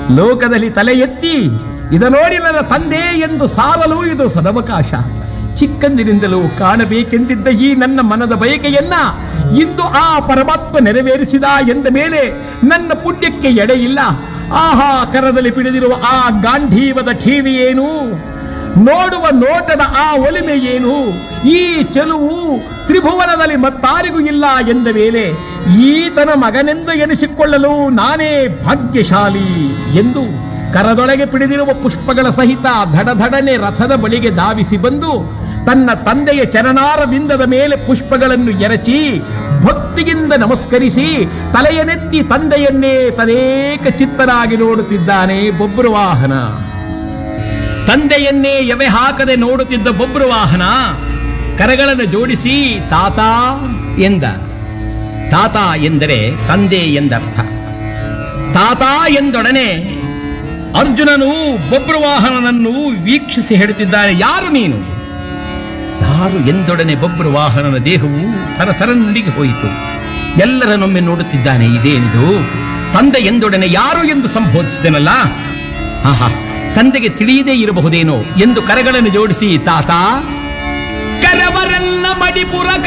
ಲೋಕದಲ್ಲಿ ತಲೆ ಎತ್ತಿ ಇದ ನೋಡಿ ನನ್ನ ತಂದೆ ಎಂದು ಸಾರಲು ಇದು ಸದವಕಾಶ ಚಿಕ್ಕಂದಿನಿಂದಲೂ ಕಾಣಬೇಕೆಂದಿದ್ದ ಈ ನನ್ನ ಮನದ ಬಯಕೆಯನ್ನ ಇಂದು ಆ ಪರಮಾತ್ಮ ನೆರವೇರಿಸಿದ ಎಂದ ಮೇಲೆ ನನ್ನ ಪುಣ್ಯಕ್ಕೆ ಎಡೆಯಿಲ್ಲ ಆಹಾ ಕರದಲ್ಲಿ ಪಿಡಿದಿರುವ ಆ ಗಾಂಧೀವದ ಠೀವಿ ಏನು ನೋಡುವ ನೋಟದ ಆ ಒಲಿಮೆ ಏನು ಈ ಚೆಲುವು ತ್ರಿಭುವನದಲ್ಲಿ ಮತ್ತಾರಿಗೂ ಇಲ್ಲ ಎಂದ ಮೇಲೆ ಈತನ ಮಗನೆಂದು ಎನಿಸಿಕೊಳ್ಳಲು ನಾನೇ ಭಾಗ್ಯಶಾಲಿ ಎಂದು ಕರದೊಳಗೆ ಪಿಡಿದಿರುವ ಪುಷ್ಪಗಳ ಸಹಿತ ಧಡಧಡನೆ ರಥದ ಬಳಿಗೆ ಧಾವಿಸಿ ಬಂದು ತನ್ನ ತಂದೆಯ ಚರಣಾರವಿಂದದ ಮೇಲೆ ಪುಷ್ಪಗಳನ್ನು ಎರಚಿ ಭಕ್ತಿಯಿಂದ ನಮಸ್ಕರಿಸಿ ತಲೆಯನೆತ್ತಿ ತಂದೆಯನ್ನೇ ತದೇಕ ಚಿತ್ತರಾಗಿ ನೋಡುತ್ತಿದ್ದಾನೆ ಬೊಬ್ರುವಾಹನ ತಂದೆಯನ್ನೇ ಎವೆ ಹಾಕದೆ ನೋಡುತ್ತಿದ್ದ ಬೊಬ್ರುವಾಹನ ಕರಗಳನ್ನು ಜೋಡಿಸಿ ತಾತ ಎಂದ ತಾತ ಎಂದರೆ ತಂದೆ ಎಂದರ್ಥ ತಾತ ಎಂದೊಡನೆ ಅರ್ಜುನನು ಬೊಬ್ರುವಾಹನನನ್ನು ವೀಕ್ಷಿಸಿ ಹೇಳುತ್ತಿದ್ದಾನೆ ಯಾರು ನೀನು ಯಾರು ಎಂದೊಡನೆ ಬೊಬ್ರುವಾಹನನ ದೇಹವು ಥರ ಥರನುಡಿಗೆ ಹೋಯಿತು ಎಲ್ಲರನ್ನೊಮ್ಮೆ ನೋಡುತ್ತಿದ್ದಾನೆ ಇದೇನಿದು ತಂದೆ ಎಂದೊಡನೆ ಯಾರು ಎಂದು ಸಂಬೋಧಿಸಿದನಲ್ಲ ಆಹಾ ತಂದೆಗೆ ತಿಳಿಯದೇ ಇರಬಹುದೇನೋ ಎಂದು ಕರಗಳನ್ನು ಜೋಡಿಸಿ ತಾತ ಕರವರೆಲ್ಲ ಮಡಿಪುರ